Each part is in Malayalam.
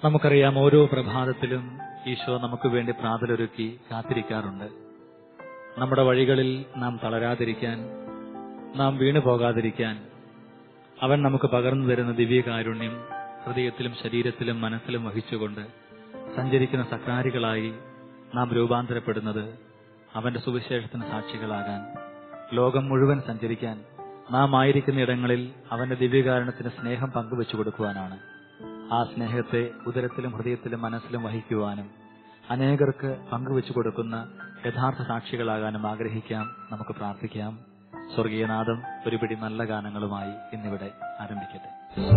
നമുക്കറിയാം ഓരോ പ്രഭാതത്തിലും ഈശോ നമുക്ക് വേണ്ടി പ്രാതലൊരുക്കി കാത്തിരിക്കാറുണ്ട് നമ്മുടെ വഴികളിൽ നാം തളരാതിരിക്കാൻ നാം വീണു പോകാതിരിക്കാൻ അവൻ നമുക്ക് പകർന്നു തരുന്ന ദിവ്യകാരുണ്യം ഹൃദയത്തിലും ശരീരത്തിലും മനസ്സിലും വഹിച്ചുകൊണ്ട് സഞ്ചരിക്കുന്ന സക്രാരികളായി നാം രൂപാന്തരപ്പെടുന്നത് അവന്റെ സുവിശേഷത്തിന് സാക്ഷികളാകാൻ ലോകം മുഴുവൻ സഞ്ചരിക്കാൻ നാം ആയിരിക്കുന്ന ഇടങ്ങളിൽ അവന്റെ ദിവ്യകാരണത്തിന് സ്നേഹം പങ്കുവെച്ചു കൊടുക്കുവാനാണ് ആ സ്നേഹത്തെ ഉദരത്തിലും ഹൃദയത്തിലും മനസ്സിലും വഹിക്കുവാനും അനേകർക്ക് പങ്കുവെച്ചു കൊടുക്കുന്ന യഥാർത്ഥ സാക്ഷികളാകാനും ആഗ്രഹിക്കാം നമുക്ക് പ്രാർത്ഥിക്കാം സ്വർഗീയനാഥം ഒരു പിടി നല്ല ഗാനങ്ങളുമായി ഇന്നിവിടെ ആരംഭിക്കട്ടെ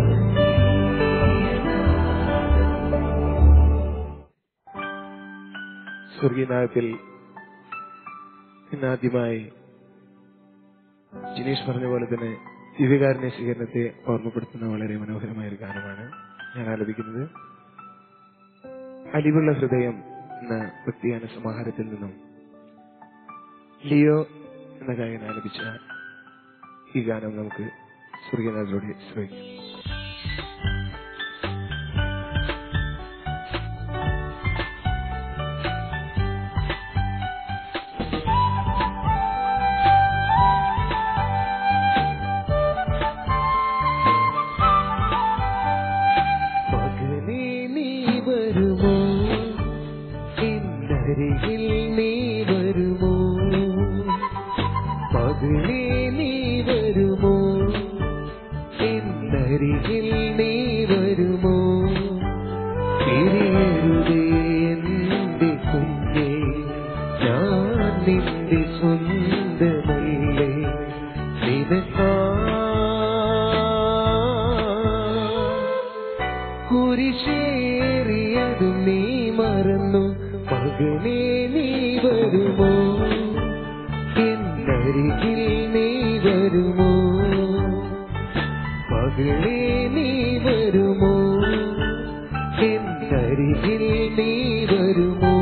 സ്വർഗീയനാഥത്തിൽ ഇന്നാദ്യമായി ജിനീഷ് പറഞ്ഞ പോലെ തന്നെ ദിവ്യകാരുണ്യ സ്വീകരണത്തെ ഓർമ്മപ്പെടുത്തുന്ന വളരെ മനോഹരമായ ഒരു ഗാനമാണ് ഞാൻ ആലപിക്കുന്നത് അലിവുള്ള ഹൃദയം എന്ന ഭക്തിയാന സമാഹാരത്തിൽ നിന്നും ലിയോ എന്ന ഗായകൻ ആലപിച്ച ഈ ഗാനം നമുക്ക് സ്വർഗീയനാഥിലൂടെ ശ്രമിക്കാം മകനേ നീ വരുമോ എന്നരികിൽ നീ വരുമോ മകനേ നീ വരുമോ എന്നരികിൽ നീ വരുമോ തിരിയരുതേ എന്റെ കുഞ്ഞേ ഞാൻ നിന്റെ സ്വന്തമല്ലേ നിനക്കാ കുരിശേറിയതും നീ മറന്നു മകനേ നീ വരുമോ എന്നരികിൽ നീ വരുമോ മകളേ നീ വരുമോ എന്നരികിൽ നീ വരുമോ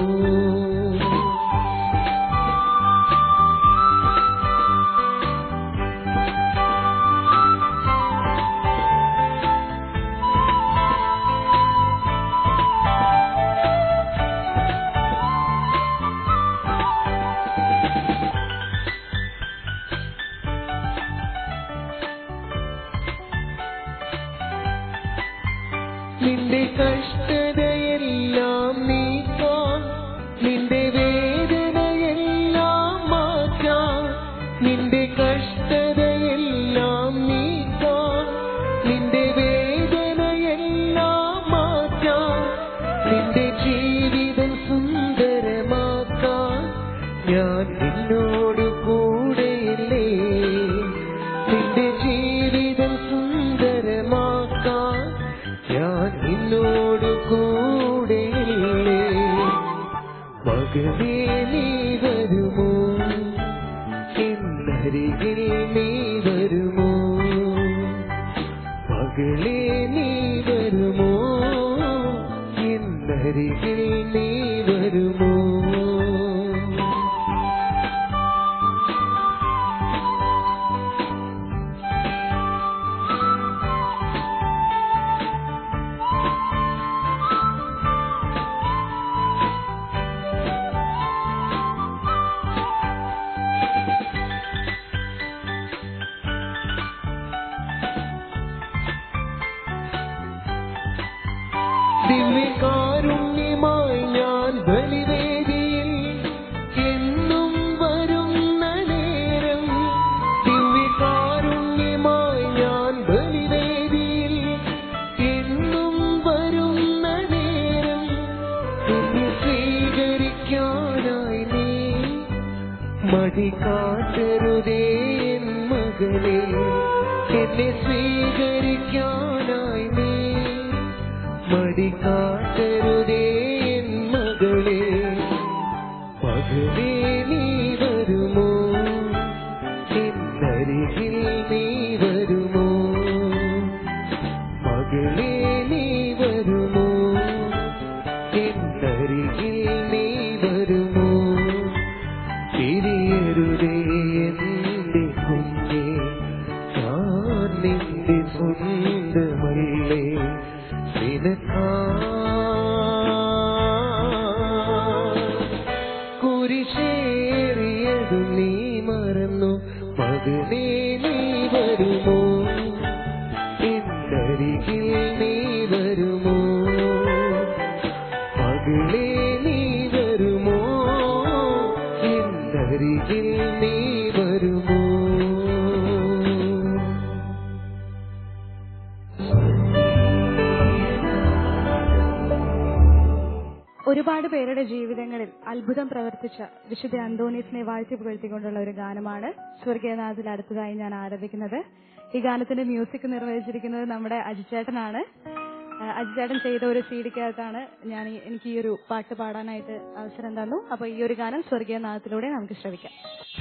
നിന്റെ കഷ്ടതയെല്ലാം നീക്കാം നിന്റെ വേദനയെല്ലാം മാറ്റാം നിന്റെ കഷ്ടതയെല്ലാം നീക്കാം നിന്റെ വേദനയെല്ലാം മാറ്റാം നിന്റെ ജീവിതം സുന്ദരമാക്കാൻ ഞാൻ നിന്നോട് കൂടെയില്ലേ നിന്റെ ജീവിതം സുന്ദരമാക്കാൻ ഞാൻ നിന്നോട് കൂടെയില്ലേ മകനേ നീ വരുമോ എന്നരികിൽ നീ വരുമോ മകളേ നീ വരുമോ എന്നരികിൽ നീ വരുമോ ദിവ്യകാരുണ്യമായി ഞാൻ ബലിവേദിയിൽ എന്നും വരുന്ന നേരം ദിവ്യകാരുണ്യമായി ഞാൻ ബലിവേദിയിൽ എന്നും വരുന്ന നേരം എന്നെ സ്വീകരിക്കാനായി നീ മടി കാട്ടരുതേ എൻ മകളെ എന്നെ സ്വീകരിക്കാനായി നീ മടി കാട്ടരുതേ എൻ മകളെ മകളെ നീ വരുമോ എന്നരികിൽ നീ വരുമോ മകളെ നീ വരുമോ എന്നരികിൽ നീ വരുമോ തിരിയരുതേ എന്റെ കുഞ്ഞേ ഞാൻ നിന്റെ സ്വന്തമല്ലേ നിനക്കാ അരികിൽ നീ വരുമോ ഒരുപാട് പേരുടെ ജീവിതങ്ങളിൽ അത്ഭുതം പ്രവർത്തിച്ച വിശുദ്ധ അന്തോണീസിനെ വാഴ്ത്തി പുകഴ്ത്തിക്കൊണ്ടുള്ള ഒരു ഗാനമാണ് സ്വർഗീയനാഥിൽ അടുത്തതായി ഞാൻ ആരംഭിക്കുന്നത് ഈ ഗാനത്തിന്റെ മ്യൂസിക് നിർവഹിച്ചിരിക്കുന്നത് നമ്മുടെ അജിച്ചേട്ടനാണ് ആ, അജിച്ചേട്ടൻ ചെയ്ത ഒരു സീഡിക്കകത്താണ് ഞാൻ ഈ- എനിക്ക് ഈ ഒരു പാട്ട് പാടാനായിട്ട് അവസരം തന്നു അപ്പൊ ഈ ഒരു ഗാനം സ്വർഗീയനാഥത്തിലൂടെ നമുക്ക് ശ്രവിക്കാം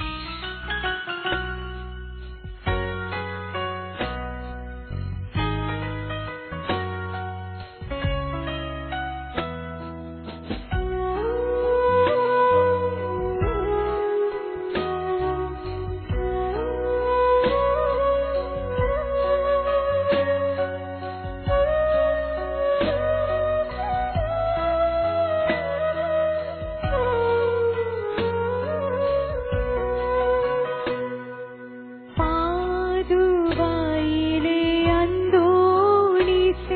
പാതുവായിലെ അന്തോണീസേ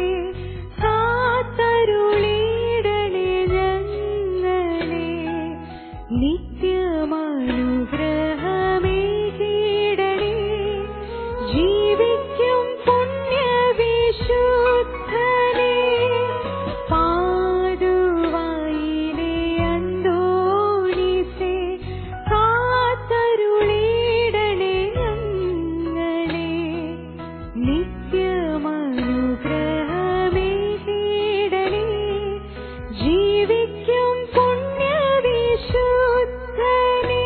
കാത്തരുളിടണേ ഞങ്ങളെ നിത്യമനുഗ്രഹമേകിടണേ ജീവിക്കും പുണ്യവിശുദ്ധനെ പാതുവായിലെ അന്തോണീസേ കാത്തരുളിടണേ ഞങ്ങളെ നിത്യമനുഗ്രഹമേകിടണേ ജീവിക്കും പുണ്യവിശുദ്ധനെ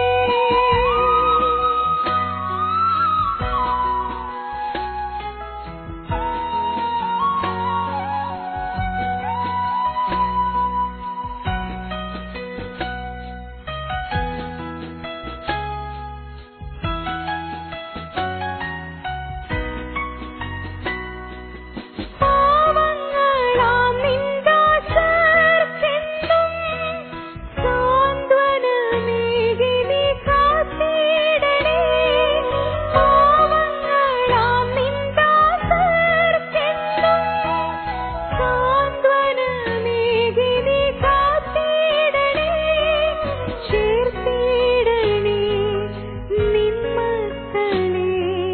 പാവങ്ങളാം നിന്ദാസർക്കെന്നും സാന്ത്വനമേകി നീ കാത്തിടണേ. പാവങ്ങളാം നിന്ദാസർക്കെന്നും സാന്ത്വനമേകി നീ കാത്തിടണേ. ചേർത്തിടണേ നിൻ മക്കളെ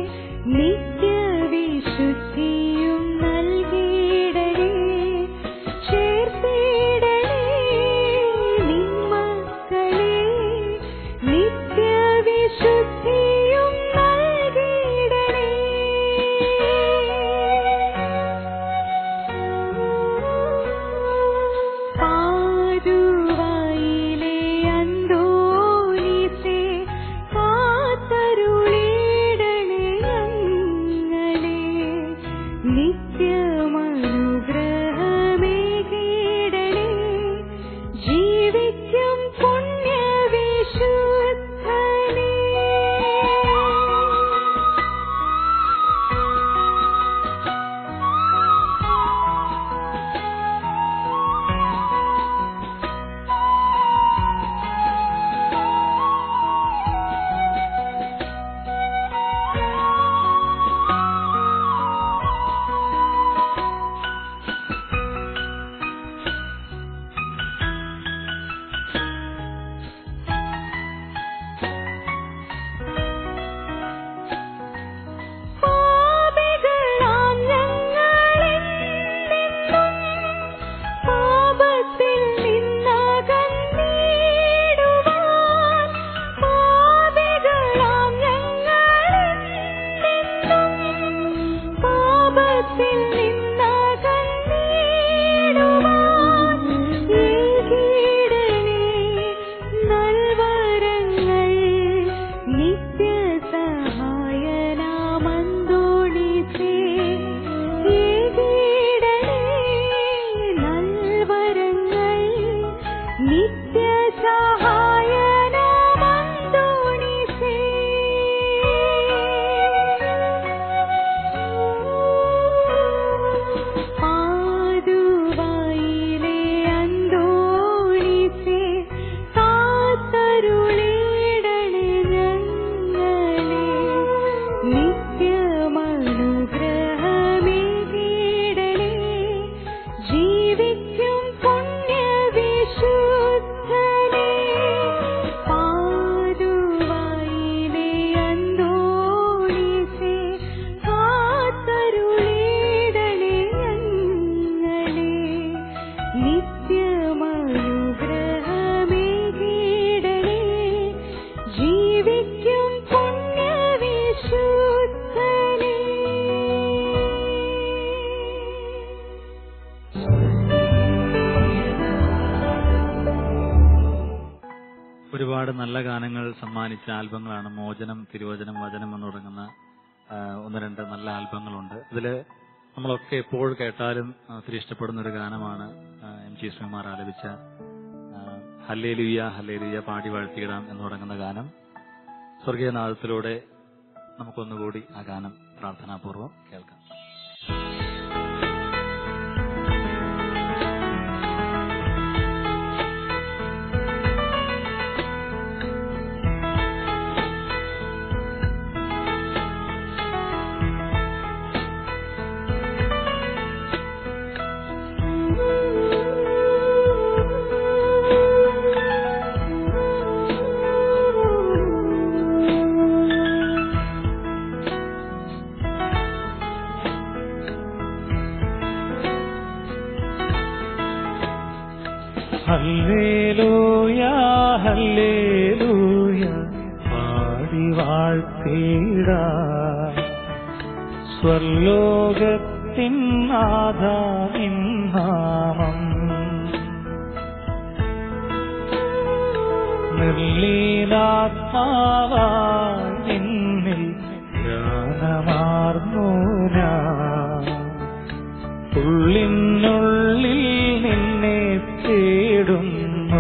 നിത്യവിശുദ്ധിയും നൽകിയിടണേ ചേർത്തിടണേ നിൻ മക്കളെ നിത്യവിശുദ്ധിയും നൽകിയിടണേ പാതുവായിലെ അന്തോണീസേ കാത്തരുളിടണേ ഞങ്ങളെ നിത്യമനുഗ്രഹമേകിടണേ ജീവിക്കും പുണ്യവിശുദ്ധനേ പാപികളാം ഞങ്ങളെന്നെന്നും പാപത്തിൽ നിന്നകന്നിടുവാൻ പാപികളാം ഞങ്ങളെന്നെന്നും പാപത്തിൽ നിന്നകന്നിടുവാൻ ഏകിടണേ നൽവരങ്ങൾ നിത്യസഹായനാമന്തോണിസേ ഏകിടണേ നൽവരങ്ങൾ നിത്യസഹായനാമന്തോണിസേ പാതുവായിലെ അന്തോണീസേ കാത്തരുളിടണേ ഞങ്ങളെ നിത്യമനുഗ്രഹമേകിടണേ ജീവിക്കും പുണ്യവിശുദ്ധനേ ഒരുപാട് നല്ല ഗാനങ്ങൾ സമ്മാനിച്ച ആൽബങ്ങളാണ് മോചനം തിരുവചനം വചനം എന്ന് തുടങ്ങുന്ന ആ, ഒന്ന് രണ്ട് നല്ല ആൽബങ്ങളുണ്ട് ഇതില് നമ്മളൊക്കെ എപ്പോൾ കേട്ടാലും ആ, ഒത്തിരി ഇഷ്ടപ്പെടുന്ന ഒരു ഗാനമാണ് ആ, എം ജി ശ്രീകുമാർ ആലപിച്ച ആ, ഹല്ലേലൂയ ഹല്ലേലൂയ പാടി വാഴ്ത്തിയിടാം എന്ന് തുടങ്ങുന്ന ഗാനം സ്വർഗീയനാഥത്തിലൂടെ നമുക്കൊന്നുകൂടി ആ ഗാനം പ്രാർത്ഥനാപൂർവ്വം കേൾക്കാം ഹല്ലേലൂയ ഹല്ലേലൂയ പാടി വാഴ്ത്തിട സ്വർലോകത്തിൻ ആധാമിൻ നാമം നിർലീലാത്മാവായി എന്നിൽ ജ്ഞാനമാർന്നു ഞാൻ ഉള്ളിനുള്ളിൽ നിന്നെ തേടുന്നു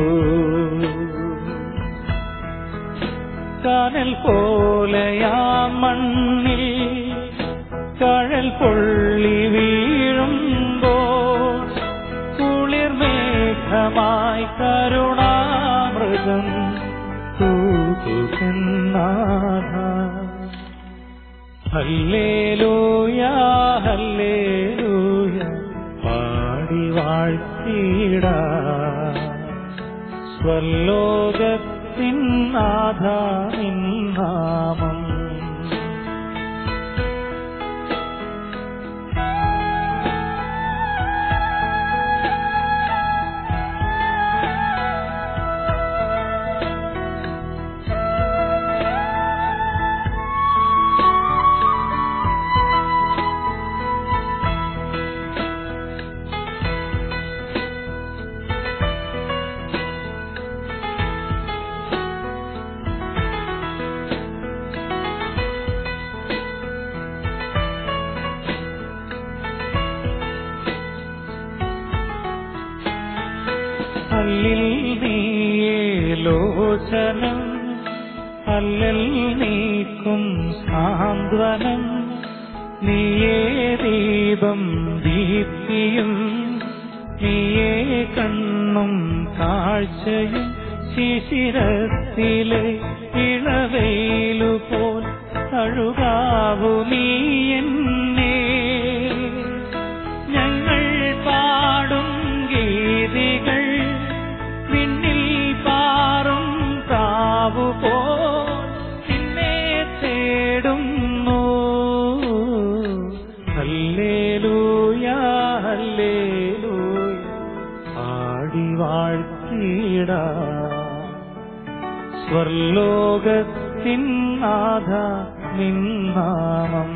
കനൽ പോലെയാ മണ്ണിൽ കഴൽ പൊള്ളി വീഴുമ്പോ കുളിർമേഘമായി കരുണാമൃഗം തൂകുന്നാഥ ഹല്ലേലൂയ ഹല്ലേലൂയ പാടി വാഴ്ത്തിട സ്വലോകത്തിൻ നാഥ നിൻ നാമം അല്ലിൽ നീയേ ലോചനം അല്ലൽ നീക്കും സാന്ത്വനം നീയേ ദീപം ദീപ്തിയും നീയേ കണ്ണും കാഴ്ചയും ശിശിരത്തിലെ ഇളവയിലുപോൽ കഴുകാവു നീ എന്നെ ഞങ്ങൾ പാടും ഗീതികൾ വിണ്ണിൽ പാറും കാവുപോ നിന്നെ തേടുന്നു ഹല്ലേലൂയ ഹല്ലേലൂയ പാടി വാഴ്ത്തിട സ്വർലോകത്തിൻ നാഥ നിന്നാമം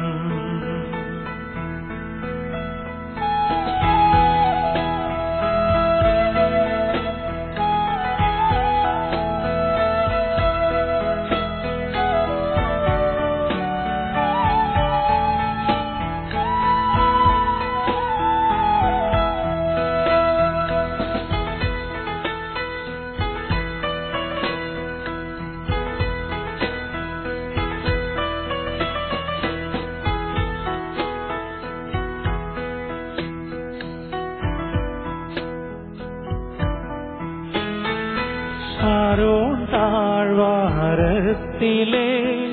ഷാരോൺ താഴ്വാരത്തിലെ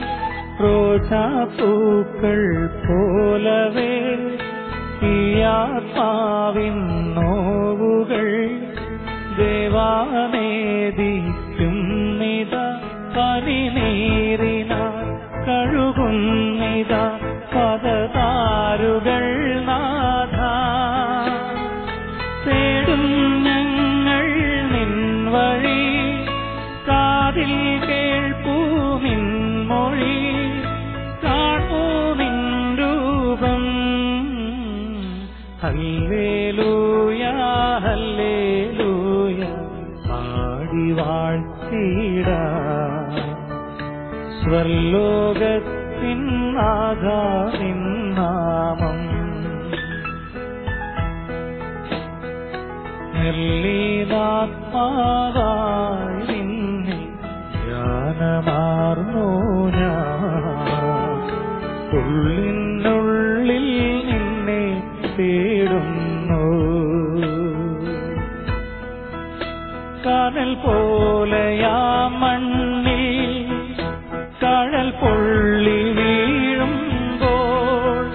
റോജാപ്പൂക്കൾ പോലവേ ഈ ആത്മാവിൻ നോവുകൾ ദേവാനേദിക്കും നിത പനിനീറിനാൽ കഴുകുന്നിത പദതാരുകൾ നാഥ തേടും ഞങ്ങൾ നിൻ വഴി കാതിൽ കേൾപ്പൂ നിൻ മൊഴി കാണൂ നിൻ രൂപം ഹല്ലേലൂയ ഹല്ലേലൂയ പാടി പാടി വാഴ്ത്തിട സ്വർലോകത്തിൻ ആധാരിൻ നാമം നിർലീനാത്മാവായി നിന്നെ ധ്യാനമാർന്നു ഞാൻ ഉള്ളിനുള്ളിൽ നിന്നെ തേടുന്നു കനൽ പോലെയാ മണ്ണിൽ കഴൽ പൊള്ളി വീഴുമ്പോൾ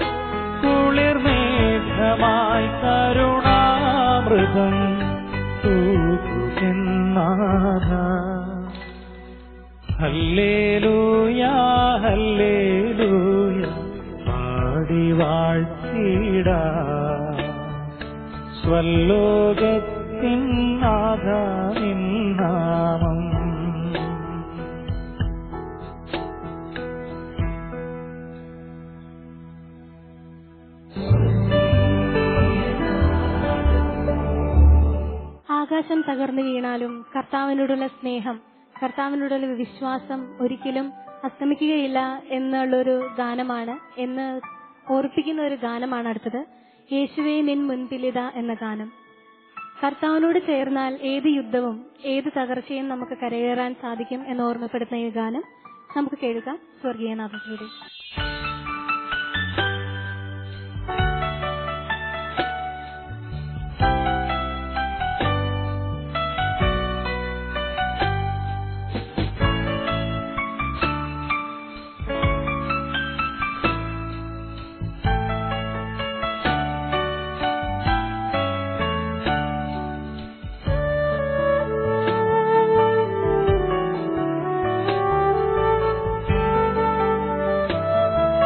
കുളിർമേഘമായി കരുണാമൃതം തൂകുന്നാഥ ഹല്ലേലൂയാ ഹല്ലേലൂയ പാടി വാഴ്ത്തിട സ്വല്ലോകത്തിൻ നാഥാവിൻ നാമം ആകാശം തകർന്നു വീണാലും കർത്താവിനോടുള്ള സ്നേഹം കർത്താവിനോടുള്ള വിശ്വാസം ഒരിക്കലും അസ്തമിക്കുകയില്ല എന്നുള്ളൊരു ഗാനമാണ് എന്ന് ഓർപ്പിക്കുന്ന ഒരു ഗാനമാണ് അടുത്തത് യേശുവേ നിൻ മുൻപിലിത എന്ന ഗാനം കർത്താവിനോട് ചേർന്നാൽ ഏത് യുദ്ധവും ഏത് തകർച്ചയും നമുക്ക് കരകയറാൻ സാധിക്കും എന്ന് ഓർമ്മപ്പെടുത്തുന്ന ഈ ഗാനം നമുക്ക് കേൾക്കാം സ്വർഗീയനാഥയുടെ യേശുവേ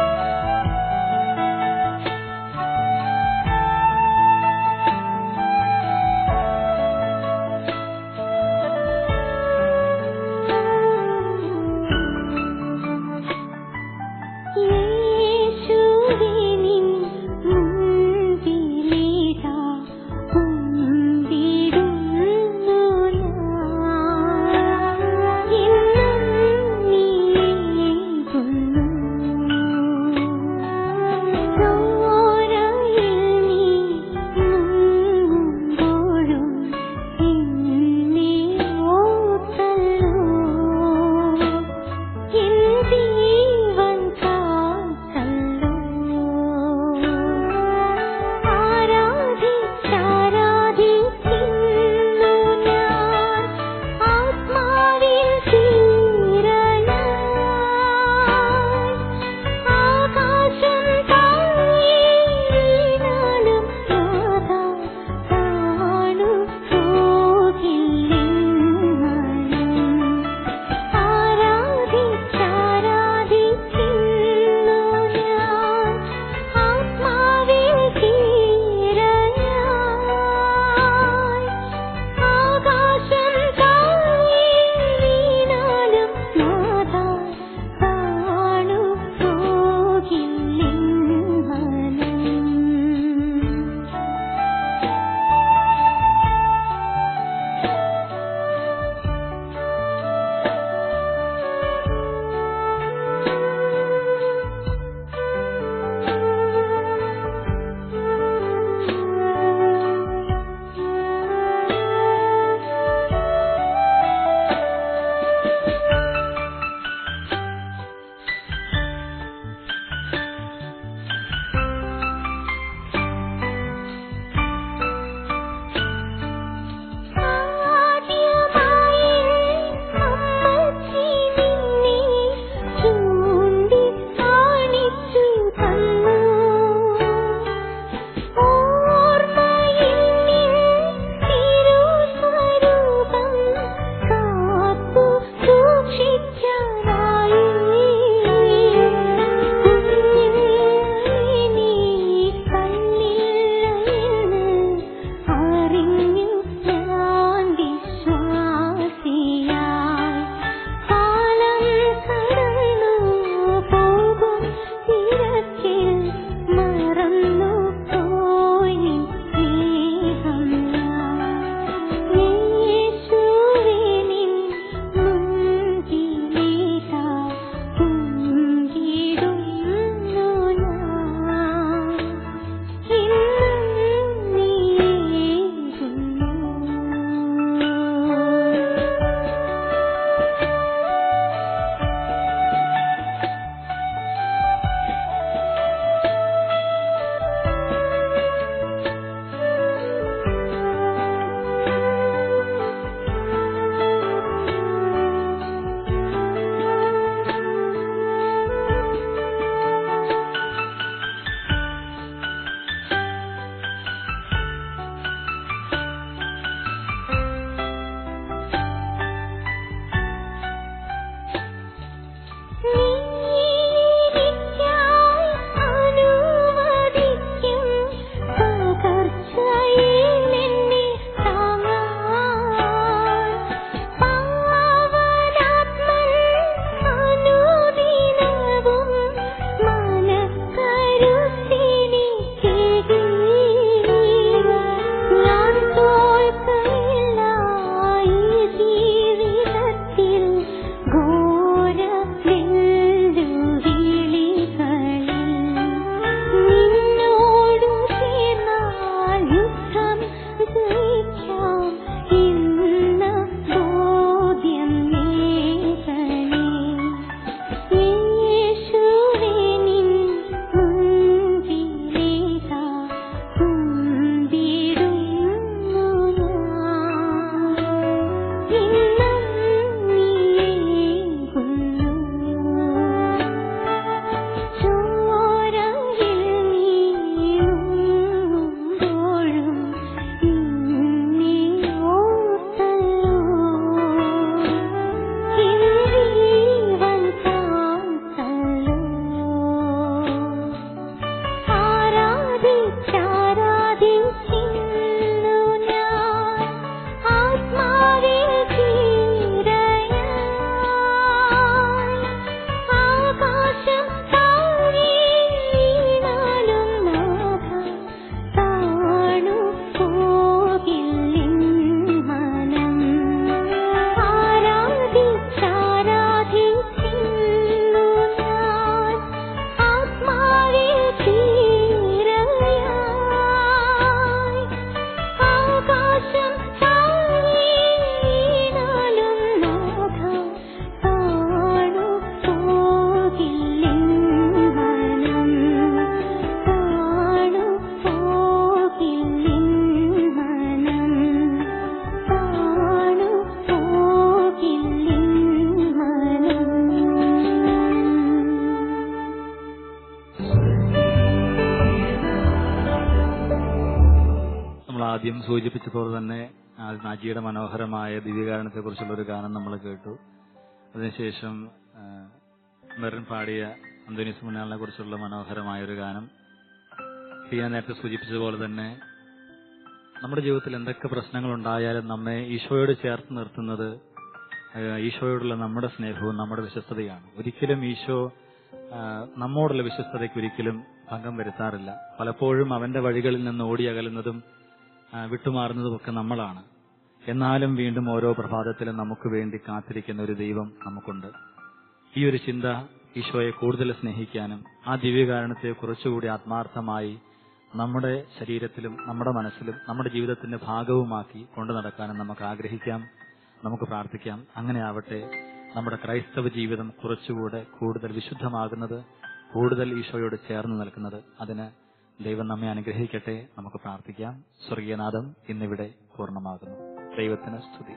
ആദ്യം സൂചിപ്പിച്ചപ്പോൾ തന്നെ ആ നാജിയുടെ മനോഹരമായ ദിവ്യകാരണത്തെ കുറിച്ചുള്ള ഒരു ഗാനം നമ്മൾ കേട്ടു അതിനുശേഷം ആ, മെറിൻ പാടിയ അന്തോനീസ് മുന്നാളിനെ കുറിച്ചുള്ള മനോഹരമായ ഒരു ഗാനം ഞാൻ നേരത്തെ സൂചിപ്പിച്ചതുപോലെ തന്നെ നമ്മുടെ ജീവിതത്തിൽ എന്തൊക്കെ പ്രശ്നങ്ങൾ ഉണ്ടായാലും നമ്മെ ഈശോയോട് ചേർത്ത് നിർത്തുന്നത് ആ, ഈശോയോടുള്ള നമ്മുടെ സ്നേഹവും നമ്മുടെ വിശ്വസ്തതയാണ് ഒരിക്കലും ഈശോ ആ, നമ്മോടുള്ള വിശ്വസ്തതയ്ക്ക് ഒരിക്കലും ഭംഗം വരുത്താറില്ല പലപ്പോഴും അവന്റെ വഴികളിൽ നിന്ന് ഓടി അകലുന്നതും ആ, വിട്ടുമാറുന്നതുമൊക്കെ നമ്മളാണ് എന്നാലും വീണ്ടും ഓരോ പ്രഭാതത്തിലും നമുക്ക് വേണ്ടി കാത്തിരിക്കുന്ന ഒരു ദൈവം നമുക്കുണ്ട് ഈ ഒരു ചിന്ത ഈശോയെ കൂടുതൽ സ്നേഹിക്കാനും ആ ദിവ്യകാരണത്തെ കുറച്ചുകൂടി ആത്മാർത്ഥമായി നമ്മുടെ ശരീരത്തിലും നമ്മുടെ മനസ്സിലും നമ്മുടെ ജീവിതത്തിന്റെ ഭാഗവുമാക്കി കൊണ്ടു നടക്കാനും നമുക്ക് ആഗ്രഹിക്കാം നമുക്ക് പ്രാർത്ഥിക്കാം അങ്ങനെ ആവട്ടെ നമ്മുടെ ക്രൈസ്തവ ജീവിതം കുറച്ചുകൂടെ കൂടുതൽ വിശുദ്ധമാകുന്നത് കൂടുതൽ ഈശോയോട് ചേർന്ന് നിൽക്കുന്നത് അതിന് ദൈവം നമ്മെ അനുഗ്രഹിക്കട്ടെ നമുക്ക് പ്രാർത്ഥിക്കാം സ്വർഗീയനാഥം ഇന്നിവിടെ പൂർണ്ണമാകുന്നു ദൈവത്തിന് സ്തുതി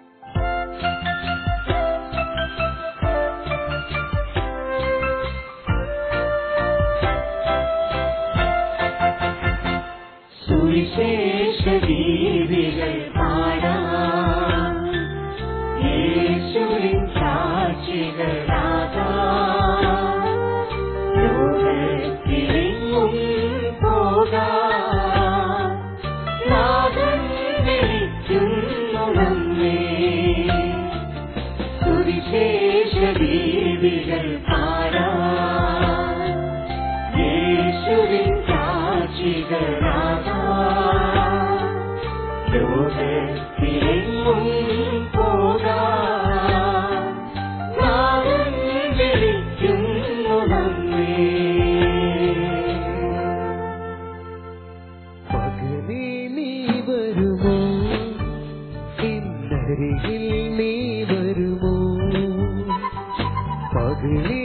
സുവിശേഷ രീതികൾ പാടാം യേശുവിൻ സാക്ഷികളാകാം ലോകത്തിലെങ്ങും പോകാം നാഥൻ വിളിക്കുന്നു നമ്മെ സുവിശേഷ രീതികൾ പാടാം യേശുവിൻ സാക്ഷികളാകാം ലോകത്തിലെങ്ങും പോകാം നാഥൻ വിളിക്കുന്നു നമ്മെ പകലേ നീ വരുമോ ഇന്നരികിൽ നീ വരുമോ പകലേ